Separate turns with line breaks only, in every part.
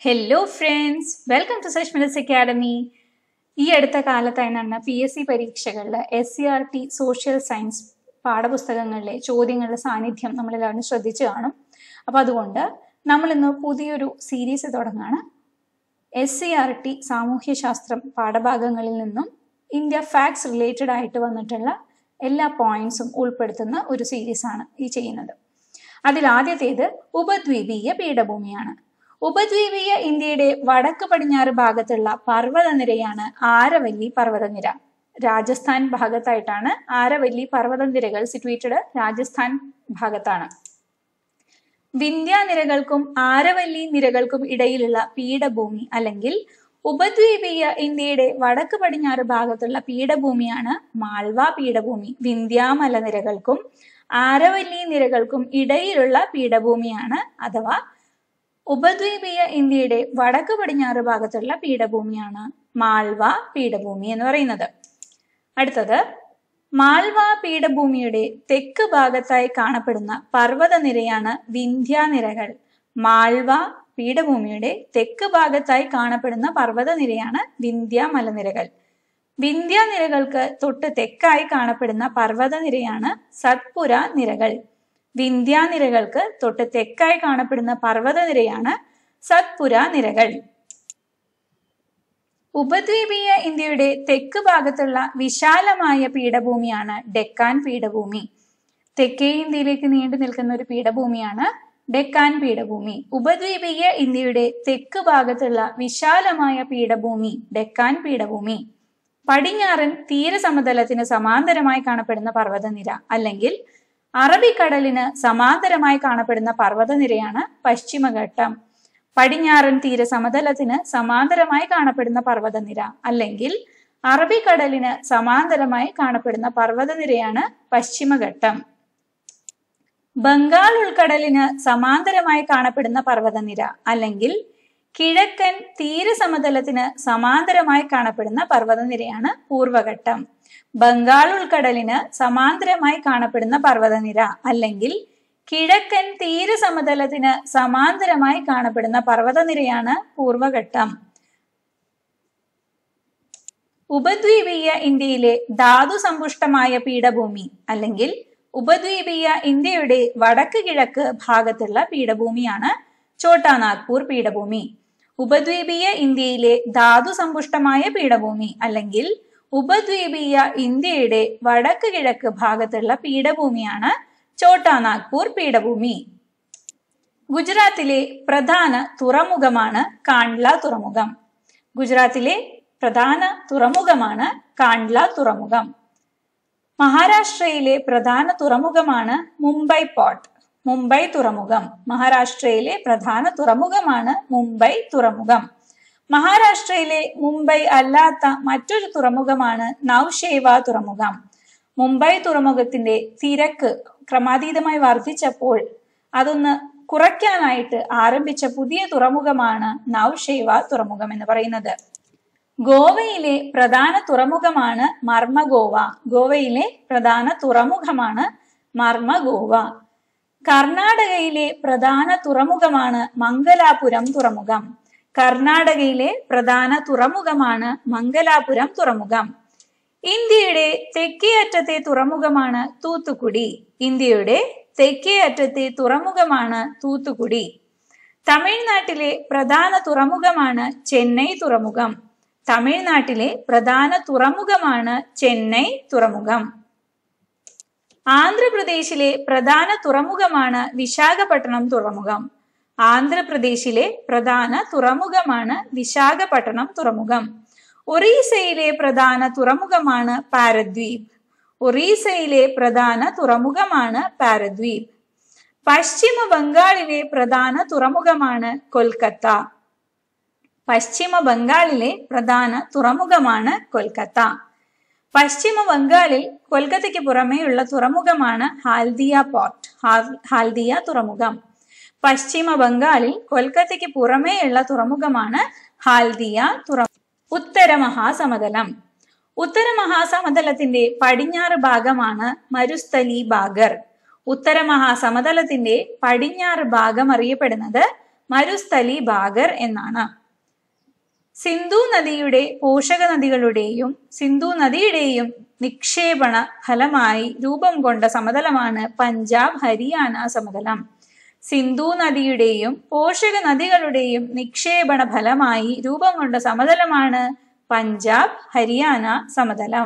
hello friends welcome to സച്ച് മിനസ് academy ഈ അടുത്ത കാലത്തായി നടന്ന പി എസ് സി പരീക്ഷകളിൽ S C R T social science പാഠപുസ്തകങ്ങളിലെ ചോദ്യങ്ങളുടെ സാന്നിധ്യം നമ്മളെല്ലാവരും ശ്രദ്ധിച്ചു കാണും അപ്പോൾ അതുകൊണ്ട് നമ്മൾ ഇന്ന് പുതിയൊരു സീരീസ് തുടങ്ങാണ് എസ് സി ആർ ടി സാമൂഹ്യശാസ്ത്രം പാഠഭാഗങ്ങളിൽ നിന്നും ഇന്ത്യ ഫാക്ട്സ് റിലേറ്റഡ് ആയിട്ട് വന്നിട്ടുള്ള എല്ലാ പോയിന്റ്സും ഉൾപ്പെടുത്തുന്ന ഒരു സീരീസാണ് ഈ ചെയ്യുന്നത് അതിൽ ആദ്യത്തേത് ഉപദ്വീപീയ പീഠഭൂമിയാണ് ഉപദ്വീപീയ ഇന്ത്യയുടെ വടക്ക് പടിഞ്ഞാറ് ഭാഗത്തുള്ള പർവ്വതനിരയാണ് ആരവല്ലി പർവ്വതനിര രാജസ്ഥാൻ ഭാഗത്തായിട്ടാണ് ആരവല്ലി പർവ്വതനിരകൾ സിറ്റുവേറ്റഡ് രാജസ്ഥാൻ ഭാഗത്താണ് വിന്ധ്യാനിരകൾക്കും ആരവല്ലി നിരകൾക്കും ഇടയിലുള്ള പീഠഭൂമി അല്ലെങ്കിൽ ഉപദ്വീപീയ ഇന്ത്യയുടെ വടക്ക് പടിഞ്ഞാറ് ഭാഗത്തുള്ള പീഠഭൂമിയാണ് മാൾവ പീഠഭൂമി വിന്ധ്യാമല നിരകൾക്കും ആരവല്ലി നിരകൾക്കും ഇടയിലുള്ള പീഠഭൂമിയാണ് അഥവാ ഉപദ്വീപീയ ഇന്ത്യയുടെ വടക്ക് പടിഞ്ഞാറ് ഭാഗത്തുള്ള പീഠഭൂമിയാണ് മാൾവ പീഠഭൂമി എന്ന് പറയുന്നത് അടുത്തത് മാൾവ പീഠഭൂമിയുടെ തെക്ക് ഭാഗത്തായി കാണപ്പെടുന്ന പർവ്വതനിരയാണ് വിന്ധ്യാനിരകൾ മാൾവ പീഠഭൂമിയുടെ തെക്ക് ഭാഗത്തായി കാണപ്പെടുന്ന പർവ്വതനിരയാണ് വിന്ധ്യ മലനിരകൾ വിന്ധ്യാനിരകൾക്ക് തൊട്ട് തെക്കായി കാണപ്പെടുന്ന പർവ്വതനിരയാണ് സത്പുര നിരകൾ വിന്ധ്യാനിരകൾക്ക് തൊട്ട് തെക്കായി കാണപ്പെടുന്ന പർവ്വതനിരയാണ് സത്പുര നിരകൾ ഉപദ്വീപീയ ഇന്ത്യയുടെ തെക്ക് ഭാഗത്തുള്ള വിശാലമായ പീഠഭൂമിയാണ് ഡെക്കാൻ പീഠഭൂമി തെക്കേ ഇന്ത്യയിലേക്ക് നീണ്ടു നിൽക്കുന്ന ഒരു പീഠഭൂമിയാണ് ഡെക്കാൻ പീഠഭൂമി ഉപദ്വീപീയ ഇന്ത്യയുടെ തെക്ക് ഭാഗത്തുള്ള വിശാലമായ പീഠഭൂമി ഡെക്കാൻ പീഠഭൂമി പടിഞ്ഞാറൻ തീരസമതലത്തിന് സമാന്തരമായി കാണപ്പെടുന്ന പർവ്വതനിര അല്ലെങ്കിൽ അറബിക്കടലിന് സമാന്തരമായി കാണപ്പെടുന്ന പർവ്വതനിരയാണ് പശ്ചിമഘട്ടം പടിഞ്ഞാറൻ തീരസമതലത്തിന് സമാന്തരമായി കാണപ്പെടുന്ന പർവ്വതനിര അല്ലെങ്കിൽ അറബിക്കടലിന് സമാന്തരമായി കാണപ്പെടുന്ന പർവ്വതനിരയാണ് പശ്ചിമഘട്ടം ബംഗാൾ ഉൾക്കടലിന് സമാന്തരമായി കാണപ്പെടുന്ന പർവ്വതനിര അല്ലെങ്കിൽ കിഴക്കൻ തീരസമതലത്തിന് സമാന്തരമായി കാണപ്പെടുന്ന പർവ്വതനിരയാണ് പൂർവഘട്ടം ബംഗാൾ ഉൾക്കടലിന് സമാന്തരമായി കാണപ്പെടുന്ന പർവ്വതനിര അല്ലെങ്കിൽ കിഴക്കൻ തീരസമതലത്തിന് സമാന്തരമായി കാണപ്പെടുന്ന പർവ്വതനിരയാണ് പൂർവഘട്ടം ഉപദ്വീപീയ ഇന്ത്യയിലെ ധാതു സമ്പുഷ്ടമായ പീഠഭൂമി അല്ലെങ്കിൽ ഉപദ്വീപീയ ഇന്ത്യയുടെ വടക്ക് കിഴക്ക് ഭാഗത്തുള്ള പീഠഭൂമിയാണ് ചോട്ടാനാഗ്പൂർ പീഠഭൂമി ഉപദ്വീപീയ ഇന്ത്യയിലെ ധാതു സമ്പുഷ്ടമായ പീഠഭൂമി അല്ലെങ്കിൽ ഉപദ്വീപീയ ഇന്ത്യയുടെ വടക്ക് കിഴക്ക് ഭാഗത്തുള്ള പീഠഭൂമിയാണ് ചോട്ടാനാഗ്പൂർ പീഠഭൂമി ഗുജറാത്തിലെ പ്രധാന തുറമുഖമാണ് കാണ്ട്ല തുറമുഖം ഗുജറാത്തിലെ പ്രധാന തുറമുഖമാണ് കാണ്ട്ല തുറമുഖം മഹാരാഷ്ട്രയിലെ പ്രധാന തുറമുഖമാണ് മുംബൈ പോർട്ട് മുംബൈ തുറമുഖം മഹാരാഷ്ട്രയിലെ പ്രധാന തുറമുഖമാണ് മുംബൈ തുറമുഖം മഹാരാഷ്ട്രയിലെ മുംബൈ അല്ലാത്ത മറ്റൊരു തുറമുഖമാണ് നൌഷേവ തുറമുഖം മുംബൈ തുറമുഖത്തിന്റെ തിരക്ക് ക്രമാതീതമായി വർദ്ധിച്ചപ്പോൾ അതൊന്ന് കുറയ്ക്കാനായിട്ട് ആരംഭിച്ച പുതിയ തുറമുഖമാണ് നൌഷേവ തുറമുഖം എന്ന് പറയുന്നത് ഗോവയിലെ പ്രധാന തുറമുഖമാണ് മർമ്മഗോവ ഗോവയിലെ പ്രധാന തുറമുഖമാണ് മർമ്മഗോവ കർണാടകയിലെ പ്രധാന തുറമുഖമാണ് മംഗലാപുരം തുറമുഖം കർണാടകയിലെ പ്രധാന തുറമുഖമാണ് മംഗലാപുരം തുറമുഖം ഇന്ത്യയുടെ തെക്കേ അറ്റത്തെ തുറമുഖമാണ് തൂത്തുക്കുടി ഇന്ത്യയുടെ തെക്കേ അറ്റത്തെ തുറമുഖമാണ് തൂത്തുക്കുടി തമിഴ്നാട്ടിലെ പ്രധാന തുറമുഖമാണ് ചെന്നൈ തുറമുഖം തമിഴ്നാട്ടിലെ പ്രധാന തുറമുഖമാണ് ചെന്നൈ തുറമുഖം ആന്ധ്രാപ്രദേശിലെ പ്രധാന തുറമുഖമാണ് വിശാഖപട്ടണം തുറമുഖം ആന്ധ്രാപ്രദേശിലെ പ്രധാന തുറമുഖമാണ് വിശാഖപട്ടണം തുറമുഖം ഒറീസയിലെ പ്രധാന തുറമുഖമാണ് പാരദ്വീപ് ഒറീസയിലെ പ്രധാന തുറമുഖമാണ് പാരദ്വീപ് പശ്ചിമ ബംഗാളിലെ പ്രധാന തുറമുഖമാണ് കൊൽക്കത്ത പശ്ചിമ ബംഗാളിലെ പ്രധാന തുറമുഖമാണ് കൊൽക്കത്ത പശ്ചിമ ബംഗാളിൽ കൊൽക്കത്തയ്ക്ക് പുറമേയുള്ള തുറമുഖമാണ് ഹാൽദിയ പോർട്ട് ഹാൽദിയ തുറമുഖം പശ്ചിമ ബംഗാളിൽ കൊൽക്കത്തയ്ക്ക് പുറമേയുള്ള തുറമുഖമാണ് ഹാൽദിയ തുറ ഉത്തര മഹാസമതലം ഉത്തര മഹാസമതലത്തിന്റെ പടിഞ്ഞാറ് ഭാഗമാണ് മരുസ്ഥലി ബാഗർ ഉത്തര മഹാസമതലത്തിന്റെ പടിഞ്ഞാറ് ഭാഗം അറിയപ്പെടുന്നത് മരുസ്ഥലി ബാഗർ എന്നാണ് സിന്ധു നദിയുടെ പോഷക നദികളുടെയും സിന്ധു നദിയുടെയും നിക്ഷേപണ ഫലമായി രൂപം കൊണ്ട സമതലമാണ് പഞ്ചാബ് ഹരിയാന സമതലം സിന്ധു നദിയുടെയും പോഷക നദികളുടെയും നിക്ഷേപണ ഫലമായി രൂപം കൊണ്ട സമതലമാണ് പഞ്ചാബ് ഹരിയാന സമതലം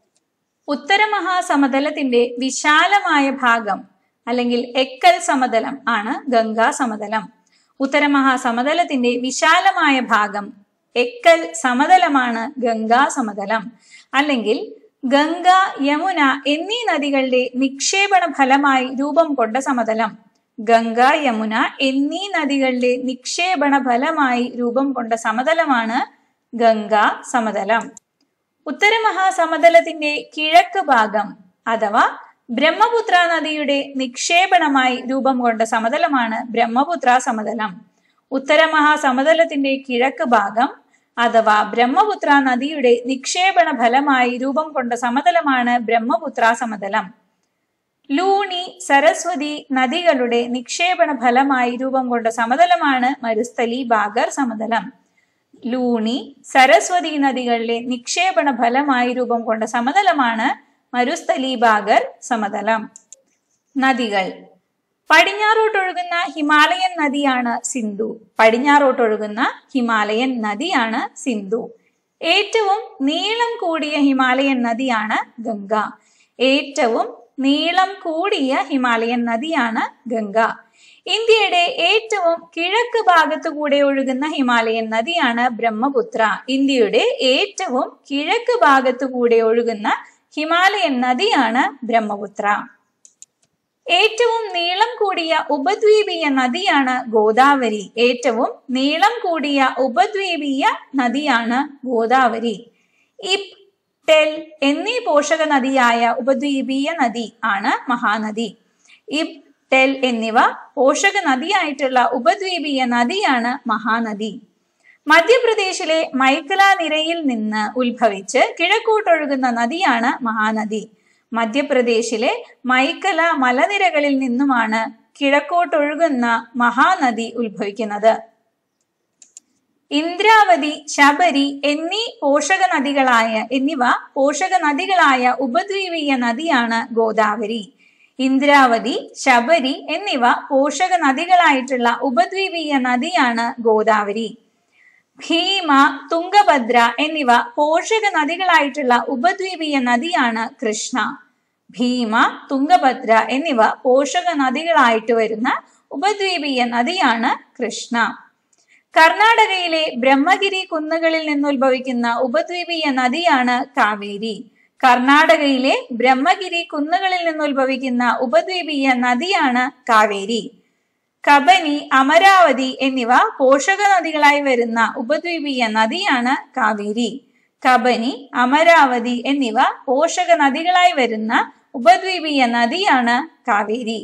ഉത്തരമഹാസമതലത്തിന്റെ വിശാലമായ ഭാഗം അല്ലെങ്കിൽ എക്കൽ സമതലം ആണ് ഗംഗാ സമതലം ഉത്തരമഹാസമതലത്തിന്റെ വിശാലമായ ഭാഗം എക്കൽ സമതലമാണ് ഗംഗാ സമതലം അല്ലെങ്കിൽ ഗംഗ യമുന എന്നീ നദികളുടെ നിക്ഷേപണ ഫലമായി രൂപം കൊണ്ട സമതലം ഗംഗ യമുന എന്നീ നദികളുടെ നിക്ഷേപണ ഫലമായി രൂപം കൊണ്ട സമതലമാണ് ഗംഗാ സമതലം ഉത്തരമഹാസമതലത്തിന്റെ കിഴക്ക് ഭാഗം അഥവാ ബ്രഹ്മപുത്ര നദിയുടെ നിക്ഷേപണമായി രൂപം കൊണ്ട സമതലമാണ് ബ്രഹ്മപുത്ര സമതലം ഉത്തരമഹാസമതലത്തിന്റെ കിഴക്ക് ഭാഗം അഥവാ ബ്രഹ്മപുത്ര നദിയുടെ നിക്ഷേപണ ഫലമായി രൂപം കൊണ്ട സമതലമാണ് ബ്രഹ്മപുത്ര സമതലം ലൂണി സരസ്വതി നദികളുടെ നിക്ഷേപണ ഫലമായി രൂപം കൊണ്ട സമതലമാണ് മരുസ്ഥലി ബാഗർ സമതലം ലൂണി സരസ്വതി നദികളിലെ നിക്ഷേപണ ഫലമായി രൂപം കൊണ്ട സമതലമാണ് മരുസ്ഥലി ബാഗർ സമതലം നദികൾ പടിഞ്ഞാറോട്ടൊഴുകുന്ന ഹിമാലയൻ നദിയാണ് സിന്ധു പടിഞ്ഞാറോട്ടൊഴുകുന്ന ഹിമാലയൻ നദിയാണ് സിന്ധു ഏറ്റവും നീളം കൂടിയ ഹിമാലയൻ നദിയാണ് ഗംഗ ഏറ്റവും നീളം കൂടിയ ഹിമാലയൻ നദിയാണ് ഗംഗ ഇന്ത്യയുടെ ഏറ്റവും കിഴക്ക് ഭാഗത്തു കൂടെ ഒഴുകുന്ന ഹിമാലയൻ നദിയാണ് ബ്രഹ്മപുത്ര ഇന്ത്യയുടെ ഏറ്റവും കിഴക്ക് ഭാഗത്തു കൂടെ ഒഴുകുന്ന ഹിമാലയൻ നദിയാണ് ബ്രഹ്മപുത്ര ഏറ്റവും നീളം കൂടിയ ഉപദ്വീപീയ നദിയാണ് ഗോദാവരി ഏറ്റവും നീളം കൂടിയ ഉപദ്വീപീയ നദിയാണ് ഗോദാവരി ഇപ് ടെൽ എന്നീ പോഷക നദിയായ ഉപദ്വീപീയ നദി ആണ് മഹാനദി ഇബ് ടെൽ എന്നിവ പോഷക നദിയായിട്ടുള്ള ഉപദ്വീപീയ നദിയാണ് മഹാനദി മധ്യപ്രദേശിലെ മൈക്കല നിരയിൽ നിന്ന് ഉത്ഭവിച്ച് കിഴക്കോട്ടൊഴുകുന്ന നദിയാണ് മഹാനദി മധ്യപ്രദേശിലെ മൈക്കല മലനിരകളിൽ നിന്നുമാണ് കിഴക്കോട്ടൊഴുകുന്ന മഹാനദി ഉത്ഭവിക്കുന്നത് ഇന്ദ്രാവതി ശബരി എന്നീ പോഷക നദികളായ എന്നിവ പോഷക നദികളായ ഉപദ്വീപീയ നദിയാണ് ഗോദാവരി ഇന്ദ്രാവതി ശബരി എന്നിവ പോഷക നദികളായിട്ടുള്ള ഉപദ്വീപീയ നദിയാണ് ഗോദാവരി ഭീമ തുംഗഭദ്ര എന്നിവ പോഷക നദികളായിട്ടുള്ള ഉപദ്വീപീയ നദിയാണ് കൃഷ്ണ ഭീമ തുംഗഭദ്ര എന്നിവ പോഷക നദികളായിട്ട് വരുന്ന ഉപദ്വീപീയ നദിയാണ് കൃഷ്ണ കർണാടകയിലെ ബ്രഹ്മഗിരി കുന്നുകളിൽ നിന്നുത്ഭവിക്കുന്ന ഉപദ്വീപീയ നദിയാണ് കാവേരി കർണാടകയിലെ ബ്രഹ്മഗിരി കുന്നുകളിൽ നിന്നുത്ഭവിക്കുന്ന ഉപദ്വീപീയ നദിയാണ് കാവേരി കബനി അമരാവതി എന്നിവ പോഷക നദികളായി വരുന്ന ഉപദ്വീപീയ നദിയാണ് കാവേരി കബനി അമരാവതി എന്നിവ പോഷക നദികളായി വരുന്ന ഉപദ്വീപീയ നദിയാണ് കാവേരി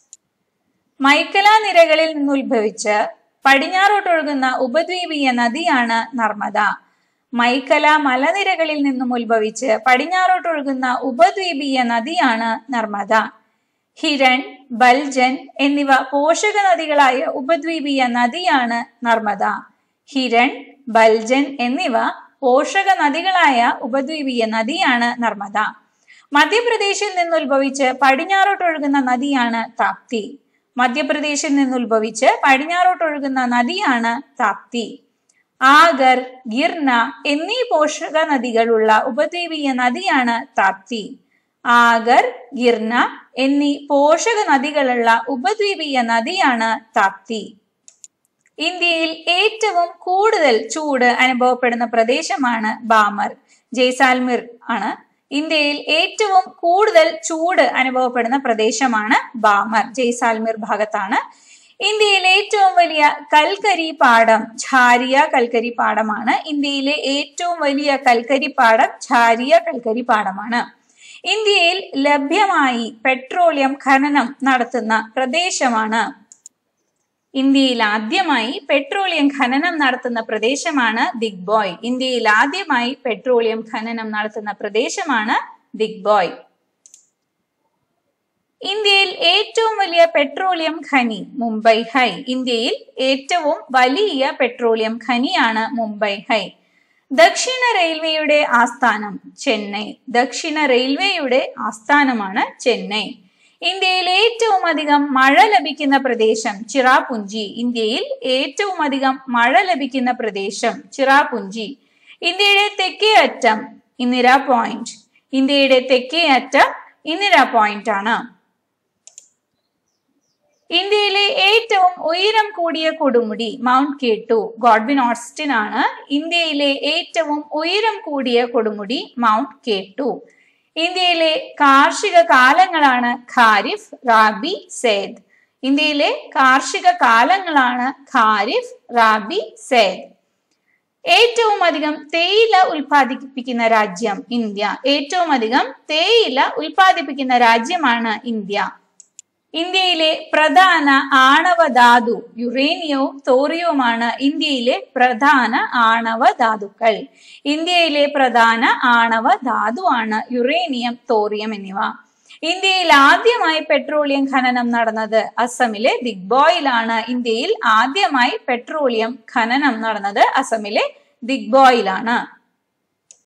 മൈക്കല നിരകളിൽ നിന്നുത്ഭവിച്ച് പടിഞ്ഞാറോട്ടൊഴുകുന്ന ഉപദ്വീപീയ നദിയാണ് നർമ്മദ മൈക്കല മലനിരകളിൽ നിന്നും ഉത്ഭവിച്ച് പടിഞ്ഞാറോട്ടൊഴുകുന്ന ഉപദ്വീപീയ നദിയാണ് നർമ്മദ ഹിരൺ ബൽജൻ എന്നിവ പോഷക നദികളായ ഉപദ്വീപീയ നദിയാണ് നർമ്മദ ഹിരൺ ബൽജൻ എന്നിവ പോഷക നദികളായ ഉപദ്വീപീയ നദിയാണ് നർമ്മദ മധ്യപ്രദേശിൽ നിന്നുത്ഭവിച്ച് പടിഞ്ഞാറോട്ടൊഴുകുന്ന നദിയാണ് താപ്തി മധ്യപ്രദേശിൽ നിന്നുത്ഭവിച്ച് പടിഞ്ഞാറോട്ടൊഴുകുന്ന നദിയാണ് താപ്തി ആഗർ ഗിർന എന്നീ പോഷക നദികളുള്ള ഉപദ്വീപീയ നദിയാണ് താപ്തി ആഗർ ഗിർന എന്നീ പോഷക നദികളുള്ള ഉപദ്വീപീയ നദിയാണ് താപ്തി ഇന്ത്യയിൽ ഏറ്റവും കൂടുതൽ ചൂട് അനുഭവപ്പെടുന്ന പ്രദേശമാണ് ബാമർ ജയ്സാൽമിർ ആണ് ഇന്ത്യയിൽ ഏറ്റവും കൂടുതൽ ചൂട് അനുഭവപ്പെടുന്ന പ്രദേശമാണ് ബാമർ ജയ്സാൽമിർ ഭാഗത്താണ് ഇന്ത്യയിലെ ഏറ്റവും വലിയ കൽക്കരി പാടം ഝാരിയ കൽക്കരി പാടമാണ് ഇന്ത്യയിലെ ഏറ്റവും വലിയ കൽക്കരി പാടം ഝാരിയ കൽക്കരി പാടമാണ് ഇന്ത്യയിൽ ലഭ്യമായി പെട്രോളിയം ഖനനം നടത്തുന്ന പ്രദേശമാണ് ഇന്ത്യയിൽ ആദ്യമായി പെട്രോളിയം ഖനനം നടത്തുന്ന പ്രദേശമാണ് ദിഗ്ബോയ് ഇന്ത്യയിൽ ആദ്യമായി പെട്രോളിയം ഖനനം നടത്തുന്ന പ്രദേശമാണ് ദിഗ്ബോയ് ഇന്ത്യയിൽ ഏറ്റവും വലിയ പെട്രോളിയം ഖനി മുംബൈ ഹൈ ഇന്ത്യയിൽ ഏറ്റവും വലിയ പെട്രോളിയം ഖനിയാണ് മുംബൈ ഹൈ ദക്ഷിണ റെയിൽവേയുടെ ആസ്ഥാനം ചെന്നൈ ദക്ഷിണ റെയിൽവേയുടെ ആസ്ഥാനമാണ് ചെന്നൈ ഇന്ത്യയിൽ ഏറ്റവും അധികം മഴ ലഭിക്കുന്ന പ്രദേശം ചിറാപുഞ്ചി ഇന്ത്യയിൽ ഏറ്റവും അധികം മഴ ലഭിക്കുന്ന പ്രദേശം ചിറാപുഞ്ചി ഇന്ത്യയുടെ തെക്കേ അറ്റം ഇന്ദിര പോയിന്റ് ഇന്ത്യയുടെ തെക്കേ അറ്റം ഇന്ദിര പോയിന്റ് ആണ് ഇന്ത്യയിലെ ഏറ്റവും ഉയരം കൂടിയ കൊടുമുടി മൗണ്ട് കേട്ടു ഗോഡ്വിൻ ഓസ്റ്റിൻ ആണ് ഇന്ത്യയിലെ ഏറ്റവും ഉയരം കൂടിയ കൊടുമുടി മൗണ്ട് കേട്ടു ഇന്ത്യയിലെ കാർഷിക കാലങ്ങളാണ് ഖാരിഫ് റാബി സേദ് ഇന്ത്യയിലെ കാർഷിക കാലങ്ങളാണ് ഖാരിഫ് റാബി സേദ് ഏറ്റവും അധികം തേയില ഉൽപ്പാദിപ്പിക്കുന്ന രാജ്യം ഇന്ത്യ ഏറ്റവും അധികം തേയില ഉൽപ്പാദിപ്പിക്കുന്ന രാജ്യമാണ് ഇന്ത്യ ഇന്ത്യയിലെ പ്രധാന ആണവ ധാതു യുറേനിയവും തോറിയവുമാണ് ഇന്ത്യയിലെ പ്രധാന ആണവ ധാതുക്കൾ ഇന്ത്യയിലെ പ്രധാന ആണവ ധാതുവാണ് യുറേനിയം തോറിയം എന്നിവ ഇന്ത്യയിൽ ആദ്യമായി പെട്രോളിയം ഖനനം നടന്നത് അസമിലെ ദിഗ്ബോയിലാണ് ഇന്ത്യയിൽ ആദ്യമായി പെട്രോളിയം ഖനനം നടന്നത് അസമിലെ ദിഗ്ബോയിലാണ്